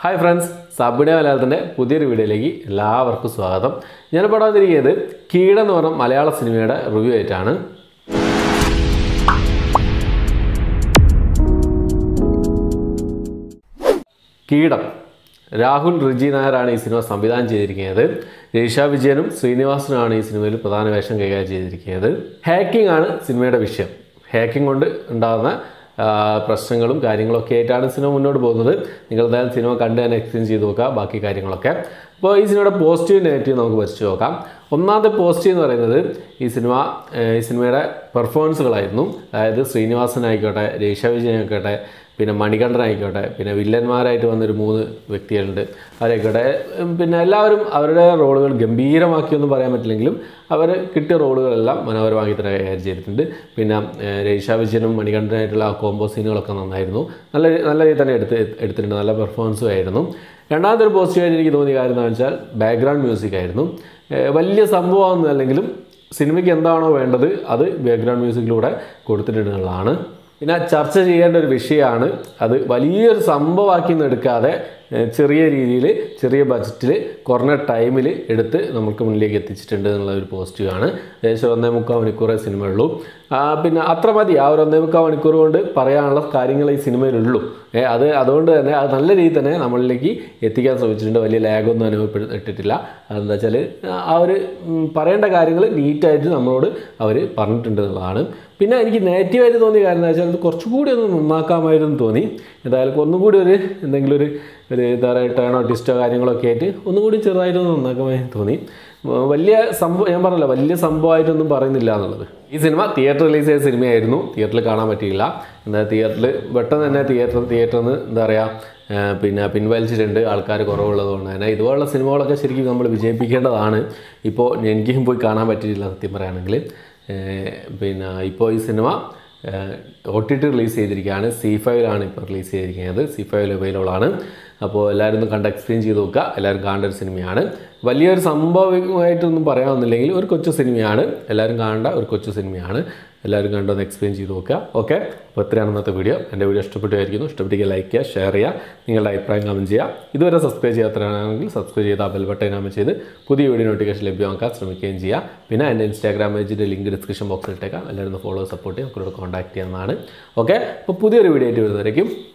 hi friends സബിഡ മലയാളത്തിൻ്റെ പുതിയൊരു വീഡിയോയിലേക്ക് എല്ലാവർക്കും സ്വാഗതം ഞാൻ പടം വന്നിരിക്കുന്നത് കീട എന്ന് പറഞ്ഞ മലയാള സിനിമയുടെ റിവ്യൂ ആയിട്ടാണ് കീടം രാഹുൽ റിജി നായരാണ് ഈ സിനിമ സംവിധാനം ചെയ്തിരിക്കുന്നത് രേഷ വിജയനും ശ്രീനിവാസനുമാണ് ഈ സിനിമയിൽ പ്രധാന വേഷം കൈകാര്യം ചെയ്തിരിക്കുന്നത് ഹാക്കിംഗ് ആണ് സിനിമയുടെ വിഷയം ഹാക്കിംഗ് കൊണ്ട് ഉണ്ടാകുന്ന ആ, പ്രശ്നങ്ങളും കാര്യങ്ങളൊക്കെ ആയിട്ടാണ് സിനിമ മുന്നോട്ട് പോകുന്നത് നിങ്ങൾ എന്തായാലും സിനിമ കണ്ട് തന്നെ എക്സ്പീരിയൻസ് ചെയ്ത് നോക്കുക ബാക്കി കാര്യങ്ങളൊക്കെ അപ്പോൾ ഈ സിനിമയുടെ പോസിറ്റീവ് നെഗറ്റീവ് നമുക്ക് പരിശോധിച്ച് നോക്കാം ഒന്നാമത്തെ പോസിറ്റീവ് എന്ന് പറയുന്നത് ഈ സിനിമ ഏഹ്, ഈ സിനിമയുടെ പെർഫോമൻസുകളായിരുന്നു അതായത് ശ്രീനിവാസൻ ആയിക്കോട്ടെ രേഷ വിജയൻ ആയിക്കോട്ടെ പിന്നെ മണികണ്ഠൻ ആയിക്കോട്ടെ പിന്നെ വില്ലന്മാരായിട്ട് വന്നൊരു മൂന്ന് വ്യക്തികളുണ്ട് അവരായിക്കോട്ടെ ഉം, പിന്നെ എല്ലാവരും അവരുടെ റോളുകൾ ഗംഭീരമാക്കിയൊന്നും പറയാൻ പറ്റില്ലെങ്കിലും അവർ കിട്ടിയ റോളുകളെല്ലാം മനോഹരമാക്കി തന്നെ കൈകാര്യം ചെയ്തിട്ടുണ്ട് പിന്നെ ഏഹ്, രേഷ വിജയനും മണികണ്ഠനായിട്ടുള്ള ആ കോമ്പോ സീനുകളൊക്കെ നന്നായിരുന്നു നല്ല നല്ല രീതിയിൽ തന്നെ എടുത്ത് എടുത്തിട്ടുണ്ട് നല്ല പെർഫോമൻസും ആയിരുന്നു രണ്ടാമത്തെ ഒരു പോസിറ്റീവായിട്ട് എനിക്ക് തോന്നിയ കാര്യം എന്താണെന്ന് വെച്ചാൽ ബാക്ക്ഗ്രൗണ്ട് മ്യൂസിക് ആയിരുന്നു ഏഹ്, വലിയ സംഭവമൊന്നും അല്ലെങ്കിലും സിനിമയ്ക്ക് എന്താണോ വേണ്ടത് അത് ബാക്ക്ഗ്രൗണ്ട് മ്യൂസിക്കിലൂടെ കൊടുത്തിട്ടുണ്ട് എന്നുള്ളതാണ് പിന്നെ ചർച്ച ചെയ്യേണ്ട ഒരു വിഷയമാണ് അത് വലിയൊരു സംഭവമാക്കി ഒന്നും എടുക്കാതെ ഏഹ്, ചെറിയ രീതിയിൽ ചെറിയ ബജറ്റിൽ കുറഞ്ഞ ടൈമിൽ എടുത്ത് നമുക്ക് മുന്നിലേക്ക് എത്തിച്ചിട്ടുണ്ട് എന്നുള്ള ഒരു പോസിറ്റീവാണ് ഏകദേശം ഒന്നേ മുക്കാൽ മണിക്കൂറേ സിനിമയുള്ളൂ ആ, പിന്നെ അത്ര മതി ആ ഒരു ഒന്നേ മുക്കാൽ മണിക്കൂർ കൊണ്ട് പറയാനുള്ള കാര്യങ്ങൾ ഈ സിനിമയിലുള്ളൂ ഏ, അത് അതുകൊണ്ട് തന്നെ അത് നല്ല രീതിയിൽ തന്നെ നമ്മളിലേക്ക് എത്തിക്കാൻ ശ്രമിച്ചിട്ടുണ്ട് വലിയ ലാഗൊന്നും അനുഭവപ്പെട്ടിട്ടില്ല അതെന്താ വെച്ചാൽ ആ ഒരു ഉം, പറയേണ്ട കാര്യങ്ങൾ നീറ്റായിട്ട് നമ്മളോട് അവർ പറഞ്ഞിട്ടുണ്ട് എന്നുള്ളതാണ് പിന്നെ എനിക്ക് നെഗറ്റീവായിട്ട് തോന്നിയ കാര്യം എന്താ വെച്ചാൽ ഇത് കുറച്ചുകൂടി ഒന്ന് നന്നാക്കാമായിരുന്നു തോന്നി എന്തായാലും ഒന്നും കൂടി ഒരു എന്തെങ്കിലും ഒരു ഒരു എന്താ പറയുക ടേണോ ടിസ്റ്റോ കാര്യങ്ങളൊക്കെ ആയിട്ട് ഒന്നും കൂടി ചെറുതായിട്ടൊന്ന് നന്നാക്കാമായിരുന്നു തോന്നി ഉം, വലിയ സംഭവം ഞാൻ പറഞ്ഞല്ലോ വലിയ സംഭവമായിട്ടൊന്നും പറയുന്നില്ല എന്നുള്ളത് ഈ സിനിമ തിയേറ്റർ റിലീസ് ചെയ്ത സിനിമയായിരുന്നു തിയേറ്ററിൽ കാണാൻ പറ്റിയില്ല എന്താ തിയേറ്ററിൽ പെട്ടെന്ന് തന്നെ തിയേറ്റർ തിയേറ്ററിൽ നിന്ന് എന്താ പറയുക ഏഹ് പിന്നെ പിൻവലിച്ചിട്ടുണ്ട് ആൾക്കാർ കുറവുള്ളത് കൊണ്ട് തന്നെ ഇതുപോലുള്ള സിനിമകളൊക്കെ ശരിക്കും നമ്മൾ വിജയിപ്പിക്കേണ്ടതാണ് ഇപ്പോൾ എനിക്കും പോയി കാണാൻ പറ്റിയിട്ടില്ല സത്യം പറയുകയാണെങ്കിൽ ഏഹ് പിന്നെ ഇപ്പോൾ ഈ cinema O T T release ചെയ്തിരിക്കുകയാണ് സി ഫൈവിലാണ് ഇപ്പോൾ റിലീസ് ചെയ്തിരിക്കുന്നത് സി ഫൈവിൽ അവൈലബിൾ ആണ് അപ്പോൾ എല്ലാവരും ഒന്ന് കണ്ട് എക്സ്പീരിയൻസ് ചെയ്ത് നോക്കുക എല്ലാവരും കാണേണ്ട ഒരു സിനിമയാണ് വലിയൊരു സംഭവമായിട്ടൊന്നും പറയാമെന്നില്ലെങ്കിൽ ഒരു കൊച്ചു സിനിമയാണ് എല്ലാവരും കാണേണ്ട ഒരു കൊച്ചു സിനിമയാണ് എല്ലാവരും കണ്ടൊന്ന് എക്സ്പീരിയൻസ് ചെയ്ത് നോക്കുക ഓക്കെ അപ്പോൾ ഇത്രയാണ് ഇന്നത്തെ വീഡിയോ എൻ്റെ വീഡിയോ ഇഷ്ടപ്പെട്ടുമായിരിക്കുന്നു ഇഷ്ടപ്പെട്ടെങ്കിൽ ലൈക്ക് ചെയ്യുക ഷെയർ ചെയ്യുക നിങ്ങളുടെ അഭിപ്രായം കമൻറ്റ് ചെയ്യുക ഇതുവരെ സബ്സ്ക്രൈബ് ചെയ്യാത്തവരാണെങ്കിൽ സബ്സ്ക്രൈബ് ചെയ്ത് ആ ബെൽ ബട്ടൺ നാമ ചെയ്ത് പുതിയ വീഡിയോ നോട്ടിഫിക്കേഷൻ ലഭ്യമാക്കാൻ ശ്രമിക്കുകയും ചെയ്യുക പിന്നെ എൻ്റെ ഇൻസ്റ്റാഗ്രാം പേജിൻ്റെ ലിങ്ക് ഡിസ്ക്രിപ്ഷൻ ബോക്സിൽ ഇട്ടേക്കാം എല്ലാവരും ഫോളോ സപ്പോർട്ട് ചെയ്യാം അവരോട് കോൺടാക്ട് ചെയ്യാവുന്നതാണ് ഓക്കെ അപ്പോൾ പുതിയൊരു വീഡിയോ ആയിട്ട് വരുന്നതായിരിക്കും